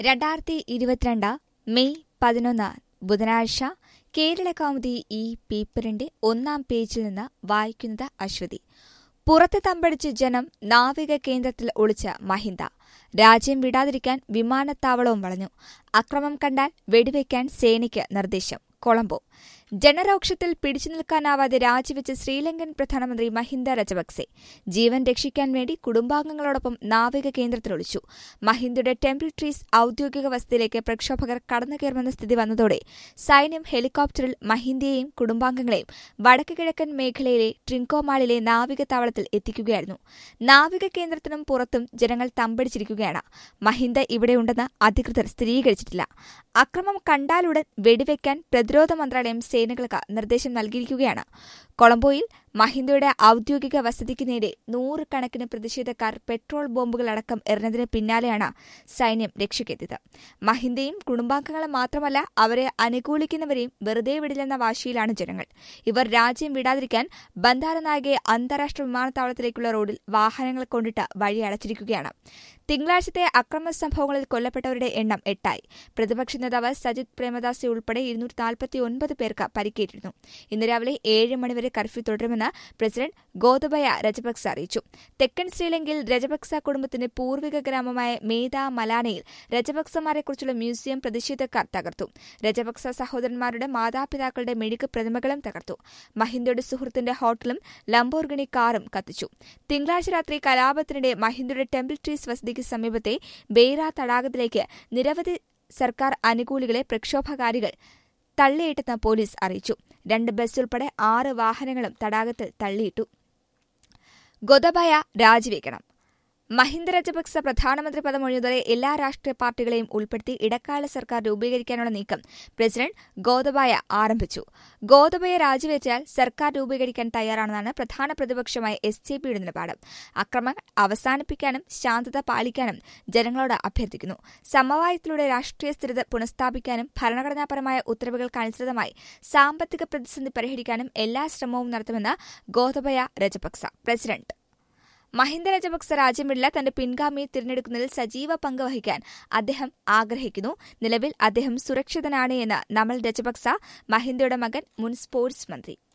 രണ്ടായിരത്തി ഇരുപത്തിരണ്ട് മെയ് പതിനൊന്ന് ബുധനാഴ്ച കേരള കൗമുദി ഈ പേപ്പറിന്റെ ഒന്നാം പേജിൽ നിന്ന് വായിക്കുന്നത് അശ്വതി പുറത്ത് തമ്പടിച്ച് ജനം നാവിക കേന്ദ്രത്തിൽ ഒളിച്ച മഹിന്ദ രാജ്യം വിടാതിരിക്കാൻ വിമാനത്താവളവും വളഞ്ഞു അക്രമം കണ്ടാൽ വെടിവെക്കാൻ സേനയ്ക്ക് നിർദ്ദേശം കൊളംബോ ജനരോക്ഷത്തിൽ പിടിച്ചു നിൽക്കാനാവാതെ രാജിവെച്ച് ശ്രീലങ്കൻ പ്രധാനമന്ത്രി മഹിന്ദ രജപക്സെ ജീവൻ രക്ഷിക്കാൻ വേണ്ടി കുടുംബാംഗങ്ങളോടൊപ്പം നാവിക കേന്ദ്രത്തിലൊളിച്ചു മഹിന്ദയുടെ ടെമ്പിൾ ട്രീസ് ഔദ്യോഗിക വസതിയിലേക്ക് പ്രക്ഷോഭകർ കടന്നുകയറുമെന്ന സ്ഥിതി വന്നതോടെ സൈന്യം ഹെലികോപ്റ്ററിൽ മഹിന്ദയെയും കുടുംബാംഗങ്ങളെയും വടക്ക് കിഴക്കൻ മേഖലയിലെ ട്രിങ്കോമാളിലെ നാവിക താവളത്തിൽ എത്തിക്കുകയായിരുന്നു നാവിക കേന്ദ്രത്തിനും പുറത്തും ജനങ്ങൾ തമ്പടിച്ചിരിക്കുകയാണ് മഹിന്ദ ഇവിടെയുണ്ടെന്ന് അധികൃതർ സ്ഥിരീകരിച്ചിട്ടില്ല അക്രമം കണ്ടാലുടൻ വെടിവെക്കാൻ പ്രതിരോധ മന്ത്രാലയം സേനകൾക്ക് നിർദ്ദേശം നൽകിയിരിക്കുകയാണ് കൊളംബോയിൽ മഹിന്ദയുടെ ഔദ്യോഗിക വസതിക്ക് നേരെ നൂറുകണക്കിന് പ്രതിഷേധക്കാർ പെട്രോൾ ബോംബുകളടക്കം എറിഞ്ഞതിന് പിന്നാലെയാണ് സൈന്യം രക്ഷയ്ക്കെത്തിയത് മഹിന്ദയും കുടുംബാംഗങ്ങളും മാത്രമല്ല അവരെ അനുകൂലിക്കുന്നവരെയും വെറുതെ വിടില്ലെന്ന വാശിയിലാണ് ജനങ്ങൾ ഇവർ രാജ്യം വിടാതിരിക്കാൻ ബന്ധാരനായകെ അന്താരാഷ്ട്ര വിമാനത്താവളത്തിലേക്കുള്ള റോഡിൽ വാഹനങ്ങൾ കൊണ്ടിട്ട് വഴി അടച്ചിരിക്കുകയാണ് തിങ്കളാഴ്ചത്തെ അക്രമ സംഭവങ്ങളിൽ കൊല്ലപ്പെട്ടവരുടെ എണ്ണം എട്ടായി പ്രതിപക്ഷ നേതാവ് സജിത് പ്രേമദാസെ ഉൾപ്പെടെ ഇരുന്നൂറ്റി നാൽപ്പത്തി ഒൻപത് പേർക്ക് പരിക്കേറ്റിരുന്നു ഇന്ന് രാവിലെ ഏഴ് മണിവരെ കർഫ്യൂ തുടരുമെന്ന് പ്രസിഡന്റ് ഗോതബയ രജപക്സ അറിയിച്ചു തെക്കൻ ശ്രീലങ്കയിൽ രജപക്സ കുടുംബത്തിന്റെ പൂർവിക ഗ്രാമമായ മേധ മലാനയിൽ രജപക്സമാരെക്കുറിച്ചുള്ള മ്യൂസിയം പ്രതിഷേധക്കാർ തകർത്തു രജപക്സ സഹോദരന്മാരുടെ മാതാപിതാക്കളുടെ മെഴുക്ക് പ്രതിമകളും തകർത്തു മഹിന്ദയുടെ സുഹൃത്തിന്റെ ഹോട്ടലും ലംബോർഗിണി കാറും കത്തിച്ചു തിങ്കളാഴ്ച രാത്രി കലാപത്തിനിടെ മഹിന്ദയുടെ ടെമ്പിൾ ട്രീസ് വസതിക്ക് സമീപത്തെ ബെയ്റ തടാകത്തിലേക്ക് നിരവധി സർക്കാർ അനുകൂലികളെ പ്രക്ഷോഭകാരികൾ തള്ളിയിട്ടെന്ന് പോലീസ് അറിയിച്ചു രണ്ട് ബസ് ഉൾപ്പെടെ ആറ് വാഹനങ്ങളും തടാകത്തിൽ തള്ളിയിട്ടു ഗൊതബയ രാജിവെക്കണം മഹിന്ദ രജപക്സ പ്രധാനമന്ത്രി പദം ഒഴിഞ്ഞതോടെ എല്ലാ രാഷ്ട്രീയ പാർട്ടികളെയും ഉൾപ്പെടുത്തി ഇടക്കാല സർക്കാർ രൂപീകരിക്കാനുള്ള നീക്കം പ്രസിഡന്റ് ഗോതബായ ആരംഭിച്ചു ഗോതബയ രാജിവെച്ചാൽ സർക്കാർ രൂപീകരിക്കാൻ തയ്യാറാണെന്നാണ് പ്രധാന പ്രതിപക്ഷമായ എസ് ജെ പിയുടെ നിലപാട് അക്രമങ്ങൾ അവസാനിപ്പിക്കാനും ശാന്തത പാലിക്കാനും ജനങ്ങളോട് അഭ്യർത്ഥിക്കുന്നു സമവായത്തിലൂടെ രാഷ്ട്രീയ സ്ഥിരത പുനഃസ്ഥാപിക്കാനും ഭരണഘടനാപരമായ ഉത്തരവുകൾക്കനുസൃതമായി സാമ്പത്തിക പ്രതിസന്ധി പരിഹരിക്കാനും എല്ലാ ശ്രമവും നടത്തുമെന്ന് ഗോതബയ രജപക്സ പ്രസിഡന്റ് മഹിന്ദ രജപക്സ രാജ്യം വിടില്ല തന്റെ പിൻഗാമിയെ തിരഞ്ഞെടുക്കുന്നതിൽ സജീവ പങ്ക് വഹിക്കാൻ അദ്ദേഹം ആഗ്രഹിക്കുന്നു നിലവിൽ അദ്ദേഹം സുരക്ഷിതനാണ് എന്ന് നമൽ രജപക്സ മഹിന്ദയുടെ മകൻ മുൻ സ്പോർട്സ് മന്ത്രി